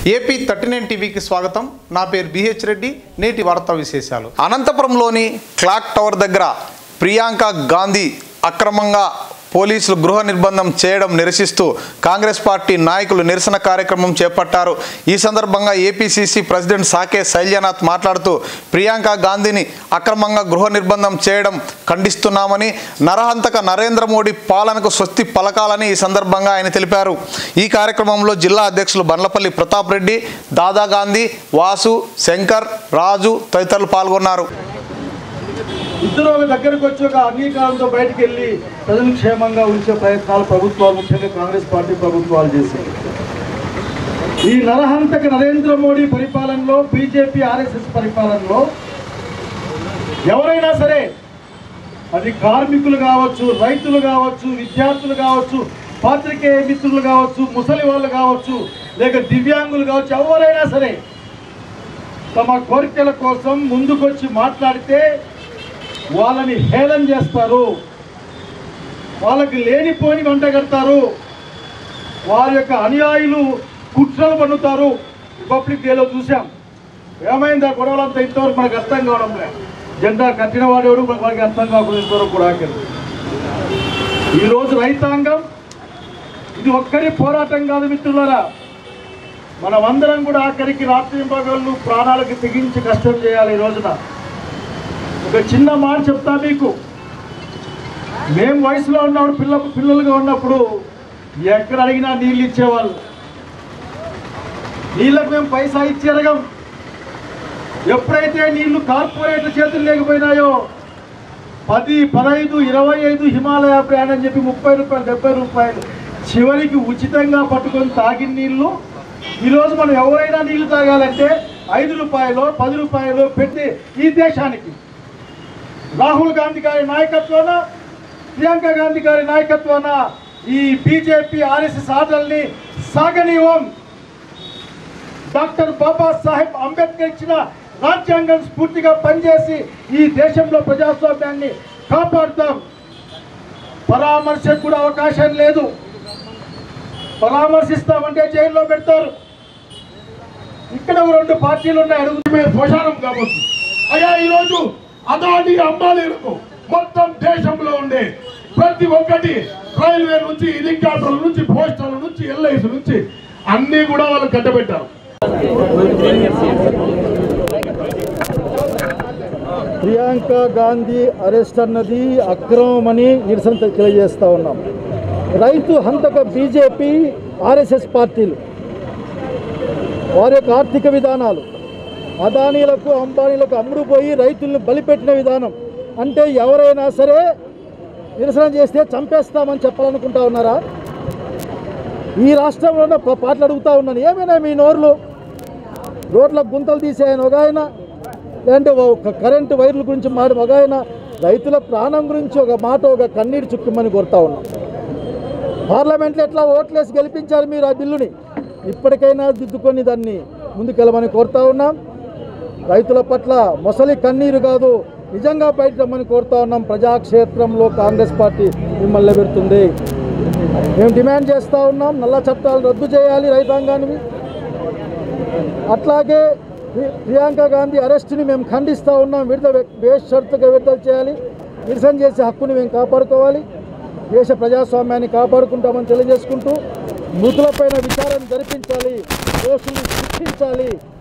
AP thirty nine టీవీకి స్వాగతం నా పేరు బిహెచ్ రెడ్డి నేటి వార్తా విశేషాలు అనంతపురంలోని క్లాక్ టవర్ దగ్గర ప్రియాంక గాంధీ అక్రమంగా పోలీసులు గృహ నిర్బంధం చేయడం నిరసిస్తూ కాంగ్రెస్ పార్టీ నాయకులు నిరసన కార్యక్రమం చేపట్టారు ఈ సందర్భంగా ఏపీసీసీ ప్రెసిడెంట్ సాకే శైల్యనాథ్ మాట్లాడుతూ ప్రియాంక గాంధీని అక్రమంగా గృహ నిర్బంధం చేయడం ఖండిస్తున్నామని నరహంతక నరేంద్ర మోడీ పాలనకు స్వస్తి పలకాలని ఈ సందర్భంగా ఆయన తెలిపారు ఈ కార్యక్రమంలో జిల్లా అధ్యక్షులు బండ్లపల్లి ప్రతాప్ రెడ్డి దాదా గాంధీ వాసు శంకర్ రాజు తదితరులు పాల్గొన్నారు ఇద్దరు ఒక దగ్గరకు వచ్చి ఒక అంగీకారంతో బయటికి వెళ్ళి ప్రజలు క్షేమంగా ఉంచే ప్రయత్నాలు ప్రభుత్వాలు ముఖ్యంగా కాంగ్రెస్ పార్టీ ప్రభుత్వాలు చేశాయి ఈ నరహంతక నరేంద్ర మోడీ పరిపాలనలో బీజేపీ ఆర్ఎస్ఎస్ పరిపాలనలో ఎవరైనా సరే అది కార్మికులు కావచ్చు రైతులు కావచ్చు విద్యార్థులు కావచ్చు పాత్రికేయ మిత్రులు కావచ్చు ముసలి వాళ్ళు కావచ్చు లేక దివ్యాంగులు కావచ్చు ఎవరైనా సరే తమ కోరికల కోసం ముందుకొచ్చి మాట్లాడితే వాళ్ళని హేళన చేస్తారు వాళ్ళకి లేనిపోని వంట కడతారు వారి యొక్క అనుయాయులు కుట్రలు పన్నుతారు రిపబ్లిక్ డేలో చూసాం ఏమైంది ఆ గొడవలంతా ఇంతవరకు మనకు అర్థం కావడం లే జెండా కట్టిన వాడేవాడు మనకి అర్థం కాకుండా ఇంతవరకు కూడా ఆఖరి ఈరోజు రైతాంగం ఇది ఒక్కరి పోరాటం కాదు మిత్రులారా మనమందరం కూడా ఆఖరికి రాత్రి పగళ్ళు ప్రాణాలకు తెగించి కష్టం చేయాలి ఈ రోజున ఒక చిన్న మాట చెప్తా మీకు మేము వయసులో ఉన్నప్పుడు పిల్ల పిల్లలుగా ఉన్నప్పుడు ఎక్కడ అడిగినా నీళ్ళు ఇచ్చేవాళ్ళు నీళ్ళకు మేము పైసా ఇచ్చి అడగం ఎప్పుడైతే నీళ్లు కార్పొరేట్ల చేతులు లేకపోయినాయో పది పదహైదు ఇరవై ఐదు హిమాలయ బ్రాండ్ అని చెప్పి ముప్పై రూపాయలు డెబ్బై రూపాయలు చివరికి ఉచితంగా పట్టుకొని తాగిన నీళ్లు ఈరోజు మనం ఎవరైనా నీళ్లు తాగాలంటే ఐదు రూపాయలు పది రూపాయలు పెట్టి ఈ దేశానికి రాహుల్ గాంధీ గారి నాయకత్వాన ప్రియాంక గాంధీ గారి నాయకత్వాన ఈ బీజేపీ ఆర్ఎస్ఎస్ ఆటల్ని సాగనీవం డాక్టర్ బాబాసాహెబ్ అంబేద్కర్ ఇచ్చిన రాజ్యాంగం స్ఫూర్తిగా పనిచేసి ఈ దేశంలో ప్రజాస్వామ్యాన్ని కాపాడుతాం పరామర్శకు కూడా అవకాశం లేదు పరామర్శిస్తామంటే జైల్లో పెడతారు ఇక్కడ ఒక రెండు పార్టీలు ఉన్నాయి అడుగు మీద శ్మశానం కావచ్చు అయ్యా ఈరోజు అదాని అంబానీలకు మొత్తం దేశంలో ఉండే ప్రతి ఒక్కటి రైల్వే నుంచి హెలికాప్టర్ల నుంచి పోస్టర్ల నుంచి ఎల్ఐసి నుంచి అన్నీ కూడా వాళ్ళు కట్టబెట్టారు ప్రియాంక గాంధీ అరెస్ట్ అన్నది అక్రమమని నిరసన తెలియజేస్తా ఉన్నాం రైతు హంతక బీజేపీ ఆర్ఎస్ఎస్ పార్టీలు వారి యొక్క ఆర్థిక విధానాలు అదానీలకు అంబానీలకు అమ్ముడుపోయి రైతులను బలిపెట్టిన విధానం అంటే ఎవరైనా సరే నిరసన చేస్తే చంపేస్తామని చెప్పాలనుకుంటా ఉన్నారా ఈ రాష్ట్రంలో ప- పాటలు అడుగుతా ఉన్నాను ఏమైనా మీ నోర్లు రోడ్ల గుంతలు తీసేయని ఒక ఆయన లేదంటే ఒక కరెంటు వైర్ల గురించి మాట ఒక ఆయన రైతుల ప్రాణం గురించి ఒక మాట ఒక కన్నీరు చుక్కమని కోరుతా ఉన్నాం పార్లమెంట్లో ఎట్లా ఓట్లేసి గెలిపించారు మీరు ఆ బిల్లుని ఇప్పటికైనా దిద్దుకొని దాన్ని ముందుకెళ్ళమని కోరుతా ఉన్నాం రైతుల పట్ల మొసలి కన్నీరు కాదు నిజంగా బయట రమ్మని కోరుతా ఉన్నాం ప్రజాక్షేత్రంలో కాంగ్రెస్ పార్టీ మిమ్మల్ని పెడుతుంది మేము డిమాండ్ చేస్తూ ఉన్నాం నల్ల చట్టాలు రద్దు చేయాలి రైతాంగాన్ని అట్లాగే ప్రి- ప్రియాంక గాంధీ అరెస్ట్ని మేము ఖండిస్తూ ఉన్నాం విడుదల బేషరతుగా విడుదల చేయాలి నిరసన చేసే హక్కుని మేము కాపాడుకోవాలి దేశ ప్రజాస్వామ్యాన్ని కాపాడుకుంటామని తెలియజేసుకుంటూ మృతులపైన విచారణ జరిపించాలి దోషుల్ని శిక్షించాలి